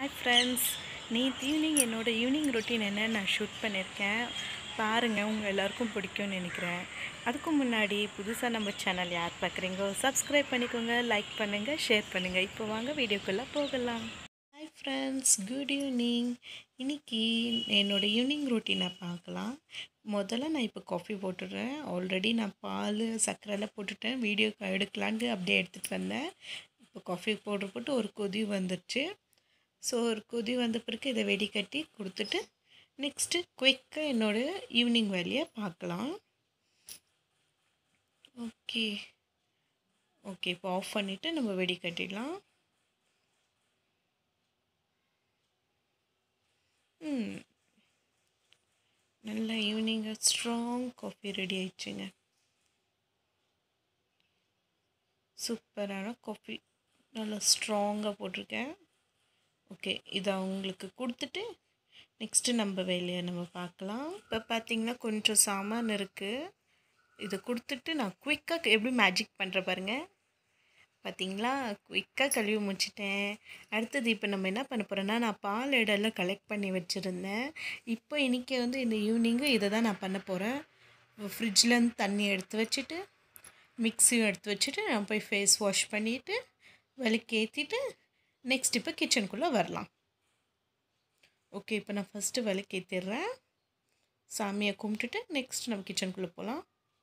hi friends நேற்று evening என்னோட evening routine என்ன நான் ஷூட் பண்ணியிருக்கேன் பாருங்கள் உங்கள் எல்லாருக்கும் பிடிக்கும்னு நினைக்கிறேன் அதுக்கு முன்னாடி புதுசாக நம்ம சேனல் யார் பார்க்குறீங்கோ சப்ஸ்கிரைப் பண்ணிக்கோங்க லைக் பண்ணுங்கள் ஷேர் பண்ணுங்கள் இப்போ வாங்க வீடியோக்குள்ளே போகலாம் ஹாய் ஃப்ரெண்ட்ஸ் குட் ஈவினிங் இன்னைக்கு என்னோடய ஈவினிங் ரொட்டீனை பார்க்கலாம் முதல்ல நான் இப்போ காஃபி போட்டுடுறேன் ஆல்ரெடி நான் பால் சர்க்கரைலாம் போட்டுட்டேன் வீடியோ எடுக்கலான்ட்டு அப்படியே எடுத்துகிட்டு வந்தேன் இப்போ காஃபி பவுடர் போட்டு ஒரு கொதி வந்துடுச்சு ஸோ ஒரு கொதி வந்த பிறகு இதை வெடிக்கட்டி கொடுத்துட்டு நெக்ஸ்ட்டு குயிக்காக என்னோடய ஈவினிங் வேலையை பார்க்கலாம் ஓகே ஓகே இப்போ ஆஃப் பண்ணிவிட்டு நம்ம வெடிக்கட்டிடலாம் ம் நல்ல ஈவினிங் ஸ்ட்ராங் காஃபி ரெடி ஆயிடுச்சுங்க சூப்பரான காஃபி நல்லா ஸ்ட்ராங்காக போட்டிருக்கேன் ஓகே இதை அவங்களுக்கு கொடுத்துட்டு நெக்ஸ்ட்டு நம்ம வேலையை நம்ம பார்க்கலாம் இப்போ பார்த்திங்கன்னா கொஞ்சம் சாமான் இருக்குது இதை கொடுத்துட்டு நான் குயிக்காக எப்படி மேஜிக் பண்ணுற பாருங்கள் பார்த்தீங்களா குயிக்காக கழுவி முடிச்சிட்டேன் அடுத்தது இப்போ நம்ம என்ன பண்ண போகிறோன்னா நான் பால் இடம்லாம் கலெக்ட் பண்ணி வச்சுருந்தேன் இப்போ இன்றைக்கி வந்து இந்த ஈவினிங்கு இதை தான் நான் பண்ண போகிறேன் ஃப்ரிட்ஜ்லேருந்து தண்ணி எடுத்து வச்சுட்டு மிக்ஸியும் எடுத்து வச்சுட்டு நான் போய் ஃபேஸ் வாஷ் பண்ணிவிட்டு விளக்கு ஏற்றிட்டு நெக்ஸ்ட் இப்போ கிச்சனுக்குள்ளே வரலாம் ஓகே இப்போ நான் ஃபஸ்ட்டு விளக்கு ஏற்றிடுறேன் சாமியை கும்பிட்டுட்டு நெக்ஸ்ட் நம்ம கிச்சனுக்குள்ளே போகலாம்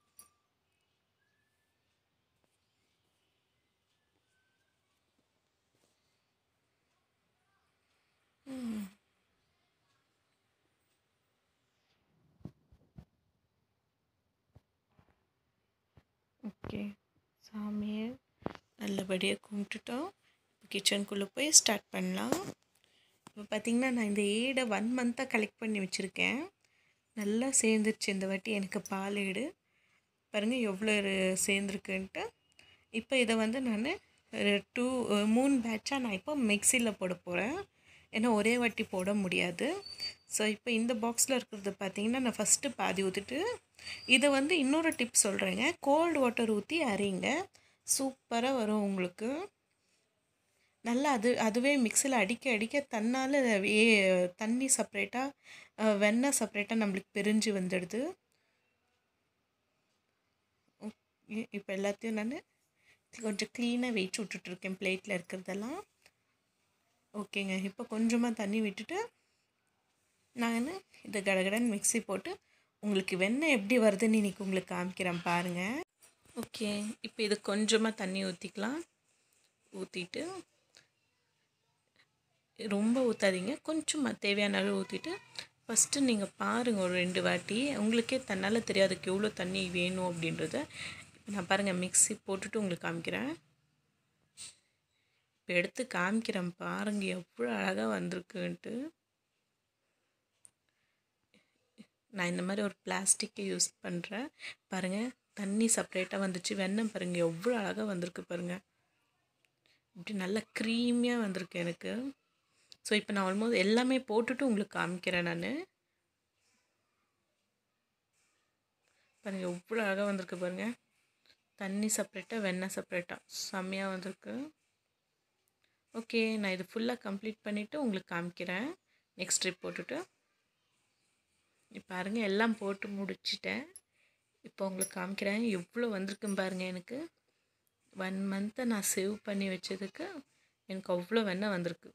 ஓகே சாமியை நல்லபடியாக கும்பிட்டுட்டோம் இப்போ கிச்சனுக்குள்ளே போய் ஸ்டார்ட் பண்ணலாம் இப்போ பார்த்திங்கன்னா நான் இந்த ஏடை ஒன் மந்த்தாக கலெக்ட் பண்ணி வச்சுருக்கேன் நல்லா சேர்ந்துருச்சு இந்த வாட்டி எனக்கு பால் ஏடு பாருங்கள் எவ்வளோ சேர்ந்துருக்குன்ட்டு இப்போ இதை வந்து நான் டூ மூணு பேட்சாக நான் இப்போ மிக்சியில் போட போகிறேன் ஏன்னா ஒரே வாட்டி போட முடியாது ஸோ இப்போ இந்த பாக்ஸில் இருக்கிறது பார்த்திங்கன்னா நான் ஃபஸ்ட்டு பாதி ஊற்றிட்டு இதை வந்து இன்னொரு டிப் சொல்கிறேங்க கோல்டு வாட்டர் ஊற்றி அரைங்க சூப்பராக வரும் உங்களுக்கு நல்லா அது அதுவே மிக்சியில் அடிக்க அடிக்க தன்னால் ஏ தண்ணி செப்ரேட்டாக வெண்ணெய் செப்ரேட்டாக நம்மளுக்கு பிரிஞ்சு வந்துடுது இப்போ எல்லாத்தையும் நான் கொஞ்சம் க்ளீனாக வெயிச்சு விட்டுட்ருக்கேன் பிளேட்டில் இருக்கிறதெல்லாம் ஓகேங்க இப்போ கொஞ்சமாக தண்ணி விட்டுட்டு நான் இதை கடகடன்னு மிக்ஸி போட்டு உங்களுக்கு வெண்ணெய் எப்படி வருதுன்னு இன்றைக்கி உங்களுக்கு காமிக்கிறேன் பாருங்கள் ஓகே இப்போ இது கொஞ்சமாக தண்ணி ஊற்றிக்கலாம் ஊற்றிட்டு ரொம்ப ஊற்றாதீங்க கொஞ்சமாக தேவையான அளவு ஊற்றிட்டு ஃபஸ்ட்டு நீங்கள் பாருங்கள் ஒரு ரெண்டு வாட்டி உங்களுக்கே தன்னால் தெரியாதுக்கு எவ்வளோ தண்ணி வேணும் அப்படின்றத நான் பாருங்கள் மிக்ஸி போட்டுட்டு உங்களுக்கு காமிக்கிறேன் இப்போ எடுத்து காமிக்கிறேன் பாருங்கள் எவ்வளோ அழகாக வந்திருக்குன்ட்டு நான் இந்த மாதிரி ஒரு பிளாஸ்டிக்கை யூஸ் பண்ணுறேன் பாருங்கள் தண்ணி செப்ரேட்டாக வந்துச்சு வெண்ணெய் பாருங்கள் எவ்வளோ அழகாக வந்திருக்கு பாருங்கள் இப்படி நல்லா க்ரீமியாக வந்திருக்கு எனக்கு ஸோ இப்போ நான் ஆல்மோஸ்ட் எல்லாமே போட்டுட்டு உங்களுக்கு காமிக்கிறேன் நான் பாருங்கள் எவ்வளோ அழகாக வந்திருக்கு பாருங்கள் தண்ணி செப்ரேட்டாக வெண்ணெய் செப்ரேட்டாக செம்மையாக வந்திருக்கு ஓகே நான் இது ஃபுல்லாக கம்ப்ளீட் பண்ணிவிட்டு உங்களுக்கு காமிக்கிறேன் நெக்ஸ்ட் ட்ரிப் போட்டுட்டு இப்போ பாருங்கள் எல்லாம் போட்டு முடிச்சிட்டேன் இப்போ உங்களுக்கு காமிக்கிறேன் எவ்வளோ வந்திருக்குன்னு பாருங்கள் எனக்கு ஒன் மந்த்தை நான் சேவ் பண்ணி வச்சதுக்கு எனக்கு அவ்வளோ வெண்ணெய் வந்திருக்கு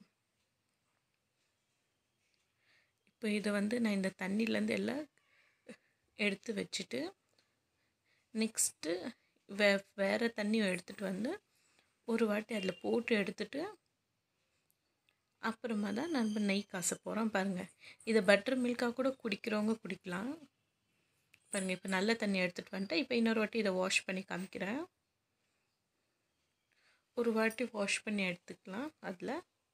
இப்போ இதை வந்து நான் இந்த தண்ணியிலேருந்து எல்லாம் எடுத்து வச்சுட்டு நெக்ஸ்ட்டு வே வேறு தண்ணியும் எடுத்துகிட்டு வந்து ஒரு வாட்டி அதில் போட்டு எடுத்துட்டு அப்புறமா தான் நம்ம நெய் காச போகிறோம் பாருங்கள் இதை பட்டர் மில்காக கூட குடிக்கிறவங்க குடிக்கலாம் பாருங்கள் இப்போ நல்ல தண்ணி எடுத்துகிட்டு வந்துட்டேன் இப்போ இன்னொரு வாட்டி இதை வாஷ் பண்ணி காமிக்கிறேன் ஒரு வாட்டி வாஷ் பண்ணி எடுத்துக்கலாம் அதில்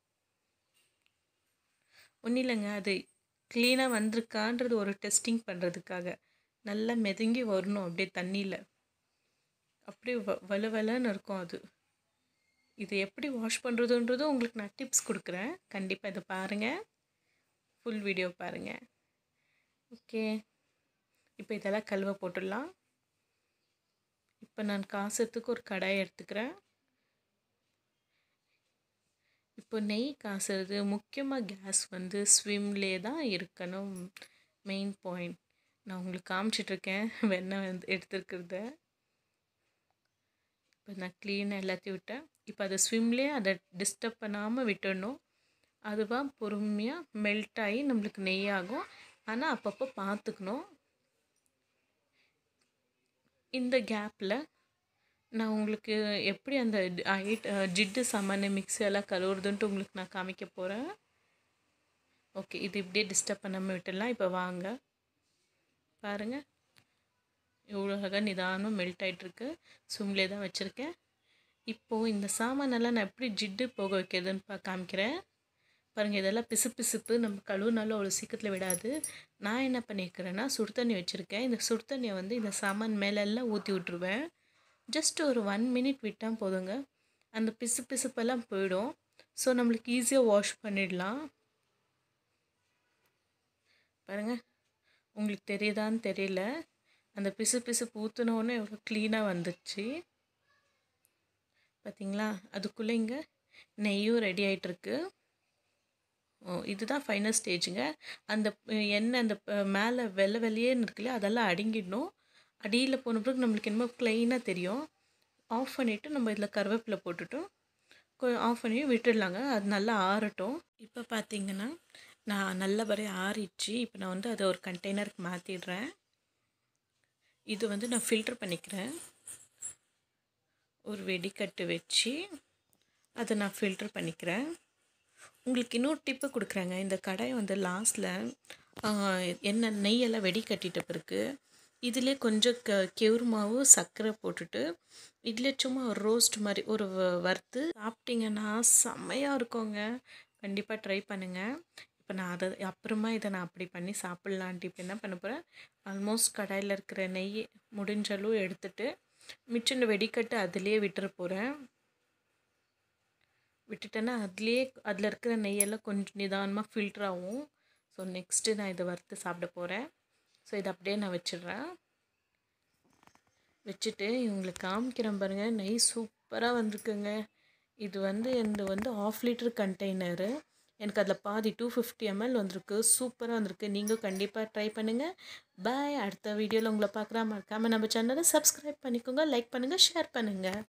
ஒன்றும் இல்லைங்க அது க்ளீனாக வந்திருக்கான்றது ஒரு டெஸ்டிங் பண்ணுறதுக்காக நல்லா மெதுங்கி வரணும் அப்படியே தண்ணியில் அப்படியே வ வல வலன்னு இருக்கும் அது இது எப்படி வாஷ் பண்ணுறதுன்றதும் உங்களுக்கு நான் டிப்ஸ் கொடுக்குறேன் கண்டிப்பாக இதை பாருங்கள் ஃபுல் வீடியோ பாருங்கள் ஓகே இப்போ இதெல்லாம் கழுவ போட்டுடலாம் இப்போ நான் காசத்துக்கு ஒரு கடாய் எடுத்துக்கிறேன் இப்போ நெய் காசுறது முக்கியமாக கேஸ் வந்து ஸ்விம்லே தான் இருக்கணும் மெயின் பாயிண்ட் நான் உங்களுக்கு காமிச்சிட்ருக்கேன் வெண்ணெய் வந்து எடுத்துருக்கிறத இப்போ நான் க்ளீனாக எல்லாத்தையும் விட்டேன் இப்போ அதை ஸ்விம்லே அதை டிஸ்டர்ப் பண்ணாமல் விட்டுடணும் அதுவாக பொறுமையாக மெல்ட் ஆகி நம்மளுக்கு நெய் ஆகும் ஆனால் அப்பப்போ பார்த்துக்கணும் இந்த கேப்பில் நான் உங்களுக்கு எப்படி அந்த ஐட் ஜிட்டு சாமான் மிக்ஸி எல்லாம் கழுவுறதுன்ட்டு உங்களுக்கு நான் காமிக்க போகிறேன் ஓகே இது இப்படியே டிஸ்டர்ப் பண்ணாமல் விட்டுடலாம் இப்போ வாங்க பாருங்கள் எவ்வளோ அழகாக நிதானம் மெல்ட் ஆகிட்டுருக்கு சும்லே தான் வச்சுருக்கேன் இப்போது இந்த சாமானெல்லாம் நான் எப்படி ஜிட்டு போக வைக்கிறதுன்னு பா காமிக்கிறேன் பாருங்கள் இதெல்லாம் பிசு பிசுப்பு நம்ம கழுவுனாலும் அவ்வளோ சீக்கிரத்தில் விடாது நான் என்ன பண்ணியிருக்கிறேன்னா சுடு தண்ணி வச்சுருக்கேன் இந்த சுடு தண்ணியை வந்து இந்த சாமான் மேலெல்லாம் ஊற்றி விட்ருவேன் ஜஸ்ட் ஒரு ஒன் மினிட் விட்டால் போதுங்க அந்த பிசு பிசுப்பெல்லாம் போயிடும் ஸோ நம்மளுக்கு ஈஸியாக வாஷ் பண்ணிடலாம் பாருங்கள் உங்களுக்கு தெரியுதான்னு தெரியல அந்த பிசு பிசுப்பு ஊற்றினோடனே எவ்வளோ க்ளீனாக வந்துச்சு பார்த்தீங்களா அதுக்குள்ளே இங்கே நெய்யும் ரெடி ஆகிட்டுருக்கு ஓ இதுதான் ஃபைனல் ஸ்டேஜுங்க அந்த எண்ணெய் அந்த மேலே வெள்ளை வெள்ளையேன்னு இருக்குல்லையா அதெல்லாம் அடங்கிடணும் அடியில் போன பிறகு நம்மளுக்கு என்னமோ க்ளைனாக தெரியும் ஆஃப் பண்ணிவிட்டு நம்ம இதில் கருவேப்பிலை போட்டுட்டோம் ஆஃப் பண்ணி விட்டுடலாங்க அது நல்லா ஆறட்டும் இப்போ பார்த்தீங்கன்னா நான் நல்லபடியாக ஆறிடுச்சு இப்போ நான் வந்து அதை ஒரு கண்டெய்னருக்கு மாற்றிடுறேன் இது வந்து நான் ஃபில்ட்ரு பண்ணிக்கிறேன் ஒரு வெடிக்கட்டு வச்சு அதை நான் ஃபில்ட்ரு பண்ணிக்கிறேன் உங்களுக்கு இன்னொரு டிப்பு கொடுக்குறேங்க இந்த கடாயை வந்து லாஸ்ட்டில் எண்ணெய் நெய்யெல்லாம் வெடி கட்டிட்ட பிறகு இதிலே கொஞ்சம் க கெவுரு மாவு சர்க்கரை போட்டுட்டு இதில் சும்மா ஒரு ரோஸ்ட் மாதிரி ஒரு வறுத்து சாப்பிட்டிங்கன்னா செம்மையாக இருக்குங்க கண்டிப்பாக ட்ரை பண்ணுங்கள் இப்போ நான் அதை அப்புறமா இதை நான் அப்படி பண்ணி சாப்பிட்லான்ட்டு இப்போ என்ன பண்ண போகிறேன் ஆல்மோஸ்ட் கடாயில் இருக்கிற நெய் முடிஞ்சளவு எடுத்துட்டு மிச்சம் வெடிக்கட்டு அதிலே விட்டுற போகிறேன் விட்டுட்டேன்னா அதுலேயே அதில் இருக்கிற நெய்யெல்லாம் கொஞ்சம் நிதானமாக ஃபில்டர் ஆகும் ஸோ நெக்ஸ்ட்டு நான் இதை வறுத்து சாப்பிட போகிறேன் ஸோ இதை அப்படியே நான் வச்சிடுறேன் வச்சுட்டு இவங்களுக்கு காமிக்கிறேன் பாருங்கள் நெய் சூப்பராக வந்திருக்குங்க இது வந்து இந்த வந்து ஆஃப் லிட்டர் கண்டெய்னரு எனக்கு அதில் பாதி டூ ஃபிஃப்டி எம்எல் வந்திருக்கு சூப்பராக வந்திருக்கு நீங்கள் கண்டிப்பாக ட்ரை பண்ணுங்கள் பாய் அடுத்த வீடியோவில் உங்களை பார்க்குறா மறக்காமல் நம்ம சேனலை சப்ஸ்கிரைப் பண்ணிக்கோங்க லைக் பண்ணுங்கள் ஷேர் பண்ணுங்கள்